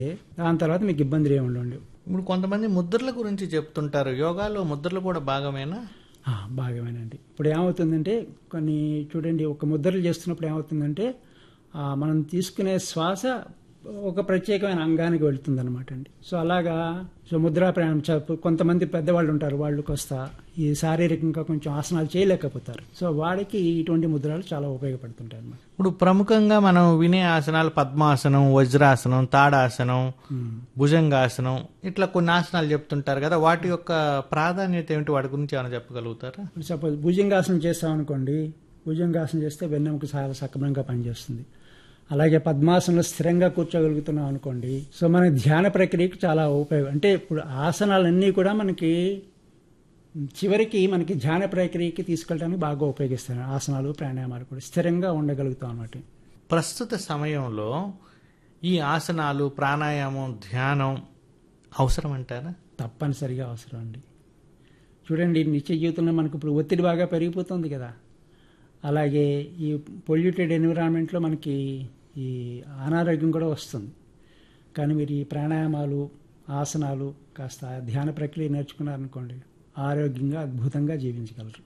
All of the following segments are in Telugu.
దాని తర్వాత మీకు ఇబ్బందులు ఏమి ఉండవు ఇప్పుడు కొంతమంది ముద్రల గురించి చెప్తుంటారు యోగాలో ముద్రలు కూడా భాగమేనా ఆ, బాగామేనండి ఇప్పుడు ఏమవుతుందంటే కొన్ని చూడండి ఒక ముద్రలు చేస్తున్నప్పుడు ఏమవుతుందంటే ఆ, మనం తీసుకునే శ్వాస ఒక ప్రత్యేకమైన అంగానికి వెళ్తుంది అనమాట అండి సో అలాగా సో ముద్రా ప్రయాణం చ- కొంతమంది పెద్దవాళ్ళు ఉంటారు వాళ్ళు కొస్తా ఈ శారీరకంగా కొంచెం ఆసనాలు చేయలేకపోతారు సో వాడికి ఇటువంటి ముద్రలు చాలా ఉపయోగపడుతుంటాయి అనమాట ఇప్పుడు ప్రముఖంగా మనం వినే ఆసనాలు పద్మాసనం వజ్రాసనం తాడాసనం భుజంగాసనం ఇట్లా కొన్ని ఆసనాలు చెప్తుంటారు కదా వాటి యొక్క ప్రాధాన్యత ఏమిటి వాటి గురించి ఏమైనా చెప్పగలుగుతారా సపోజ్ భుజంగాసనం చేస్తామనుకోండి భుజంగాసనం చేస్తే వెన్నెముక చాలా సక్రమంగా పనిచేస్తుంది అలాగే పద్మాసనంలో స్థిరంగా కూర్చోగలుగుతున్నాం అనుకోండి సో మన ధ్యాన ప్రక్రియకి చాలా ఉపయోగం అంటే ఇప్పుడు ఆసనాలన్నీ కూడా మనకి చివరికి మనకి ధ్యాన ప్రక్రియకి తీసుకెళ్ళడానికి బాగా ఉపయోగిస్తాయి ఆసనాలు ప్రాణాయామాలు కూడా స్థిరంగా ఉండగలుగుతాం అన్నమాట ప్రస్తుత సమయంలో ఈ ఆసనాలు ప్రాణాయామం ధ్యానం అవసరం అంటారా తప్పనిసరిగా అవసరం అండి చూడండి నిత్య జీవితంలో మనకు ఇప్పుడు ఒత్తిడి బాగా పెరిగిపోతుంది కదా అలాగే ఈ పొల్యూటెడ్ ఎన్విరాన్మెంట్లో మనకి ఈ అనారోగ్యం కూడా వస్తుంది కానీ మీరు ఈ ప్రాణాయామాలు ఆసనాలు కాస్త ధ్యాన ప్రక్రియ నేర్చుకున్నారనుకోండి ఆరోగ్యంగా అద్భుతంగా జీవించగలరు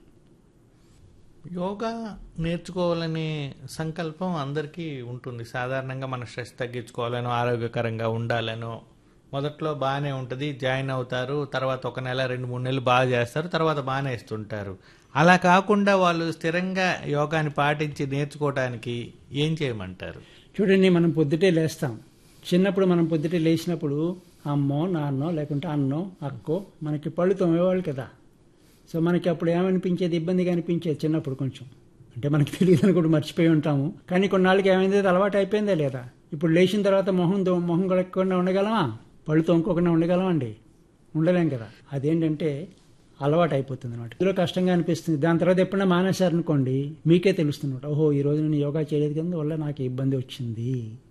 యోగా నేర్చుకోవాలనే సంకల్పం అందరికీ ఉంటుంది సాధారణంగా మన స్ట్రెస్ తగ్గించుకోవాలనో ఆరోగ్యకరంగా ఉండాలనో మొదట్లో బాగానే ఉంటుంది జాయిన్ అవుతారు తర్వాత ఒక నెల రెండు మూడు నెలలు బాగా చేస్తారు తర్వాత బాగానే ఇస్తుంటారు అలా కాకుండా వాళ్ళు స్థిరంగా యోగాని పాటించి నేర్చుకోవడానికి ఏం చేయమంటారు చూడండి మనం పొద్దుటే లేస్తాం చిన్నప్పుడు మనం పొద్దుటే లేచినప్పుడు అమ్మో నాన్నో లేకుంటే అన్నో అక్కో మనకి పళ్ళు తోమేవాళ్ళు కదా సో మనకి అప్పుడు ఏమనిపించేది ఇబ్బందిగా అనిపించేది చిన్నప్పుడు కొంచెం అంటే మనకి తెలియదని కూడా మర్చిపోయి ఉంటాము కానీ కొన్నాళ్ళకి ఏమైంది అది అలవాటు అయిపోయిందా లేదా ఇప్పుడు లేచిన తర్వాత మొహం దో- మొహం కడగకుండా ఉండగలమా పళ్ళు తోముకోకుండా ఉండగలమా అండి ఉండలేం కదా అదేంటంటే అలవాటు అయిపోతుంది అనమాట ఇందులో కష్టంగా అనిపిస్తుంది దాని తర్వాత ఎప్పుడైనా మానేశారనుకోండి మీకే తెలుస్తుంది ఓహో ఈ రోజు నేను యోగా చేయలేదు కదా వల్ల నాకు ఈ ఇబ్బంది వచ్చింది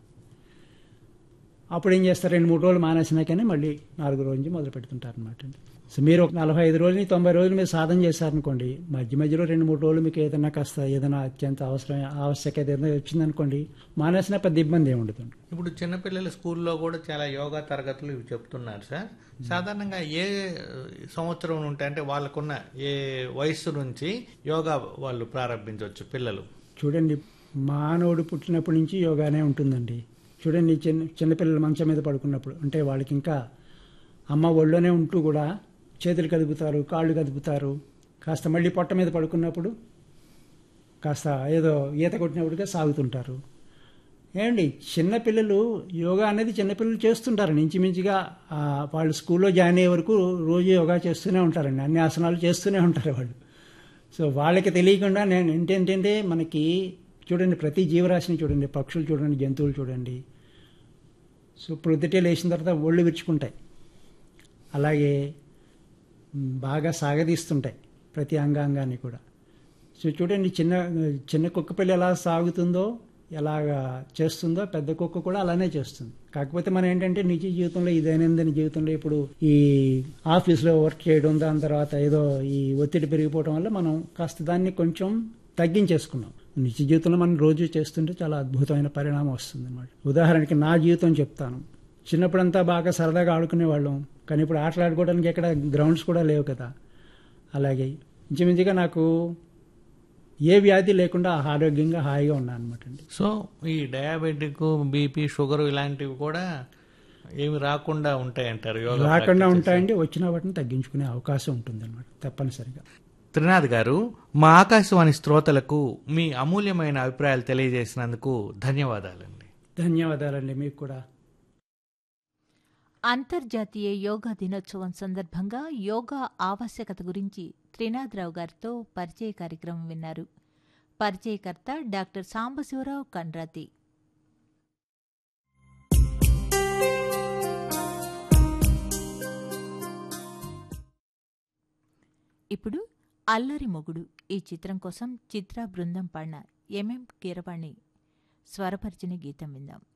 అప్పుడు ఏం చేస్తారు రెండు మూడు రోజులు మానేసినాకనే మళ్ళీ నాలుగు రోజు నుంచి మొదలు పెడుతుంటారు అనమాట సో మీరు ఒక నలభై ఐదు రోజులు తొంభై రోజులు మీరు సాధన చేశారనుకోండి మధ్య మధ్యలో రెండు మూడు రోజులు మీకు ఏదైనా కాస్త ఏదైనా అత్యంత అవసరం ఆవశ్యకత ఏదైనా వచ్చిందనుకోండి మానేసినా పెద్ద ఇబ్బంది ఏమి ఉండదు ఇప్పుడు చిన్నపిల్లల స్కూల్లో కూడా చాలా యోగా తరగతులు ఇవి చెప్తున్నారు సార్ సాధారణంగా ఏ సంవత్సరం నుండి అంటే వాళ్ళకున్న ఏ వయస్సు నుంచి యోగా వాళ్ళు ప్రారంభించవచ్చు పిల్లలు చూడండి మానవుడు పుట్టినప్పటి నుంచి యోగానే ఉంటుందండి చూడండి చిన్న చిన్నపిల్లలు మంచం మీద పడుకున్నప్పుడు అంటే వాళ్ళకి ఇంకా అమ్మ ఒళ్ళోనే ఉంటూ కూడా చేతులు కదుపుతారు కాళ్ళు కదుపుతారు కాస్త మళ్ళీ పొట్ట మీద పడుకున్నప్పుడు కాస్త ఏదో ఈత కొట్టినప్పుడుగా సాగుతుంటారు ఏమండి చిన్నపిల్లలు యోగా అనేది చిన్నపిల్లలు చేస్తుంటారు ఇంచుమించుగా ఆ, వాళ్ళు స్కూల్లో జాయిన్ అయ్యే వరకు రోజు యోగా చేస్తూనే ఉంటారండి అన్ని ఆసనాలు చేస్తూనే ఉంటారు వాళ్ళు సో వాళ్ళకి తెలియకుండా నేను ఏంటంటే మనకి చూడండి ప్రతి జీవరాశిని చూడండి పక్షులు చూడండి జంతువులు చూడండి సో ప్రొద్దుటే లేచిన తర్వాత ఒళ్ళు విరుచుకుంటాయి అలాగే మ్, బాగా సాగదీస్తుంటాయి ప్రతి అంగాంగాన్ని కూడా సో చూడండి చిన్న చిన్న కుక్క పిల్ల ఎలా సాగుతుందో ఎలాగా చేస్తుందో పెద్ద కుక్క కూడా అలానే చేస్తుంది కాకపోతే మనం ఏంటంటే నిజ జీవితంలో ఈ దైనందిన జీవితంలో ఇప్పుడు ఈ ఆఫీస్లో వర్క్ చేయడం దాని తర్వాత ఏదో ఈ ఒత్తిడి పెరిగిపోవడం వల్ల మనం కాస్త దాన్ని కొంచెం తగ్గించేసుకున్నాం నిత్య జీవితంలో మనం రోజు చేస్తుంటే చాలా అద్భుతమైన పరిణామం వస్తుంది అనమాట ఉదాహరణకి నా జీవితం చెప్తాను చిన్నప్పుడంతా బాగా సరదాగా ఆడుకునే వాళ్ళం కానీ ఇప్పుడు ఆటలాడుకోవడానికి ఎక్కడ గ్రౌండ్స్ కూడా లేవు కదా అలాగే ఇంచుమించుగా నాకు ఏ వ్యాధి లేకుండా ఆరోగ్యంగా హాయిగా ఉన్నాను అనమాట అండి సో ఈ డయాబెటిక్ బీపీ షుగర్ ఇలాంటివి కూడా ఏమి రాకుండా ఉంటాయంటారు యోగా రాకుండా practice చేస్తే. ఉంటాయండి వచ్చిన వాటిని తగ్గించుకునే అవకాశం ఉంటుంది అనమాట తప్పనిసరిగా త్రినాథ్ గారు మా ఆకాశవాణి శ్రోతలకు మీ అమూల్యమైన అభిప్రాయాలు తెలియజేసినందుకు ధన్యవాదాలండి ధన్యవాదాలండి మీకు కూడా అంతర్జాతీయ యోగా దినోత్సవం సందర్భంగా యోగా ఆవశ్యకత గురించి త్రినాథరావు గారితో పరిచయ కార్యక్రమం విన్నారు పరిచయకర్త డాక్టర్ సాంబశివరావు కండ్రాతి ఇప్పుడు అల్లరి మొగుడు ఈ చిత్రం కోసం చిత్ర బృందం పాడిన ఎంఎం కీరవాణి స్వరపరిచిన గీతం విందాం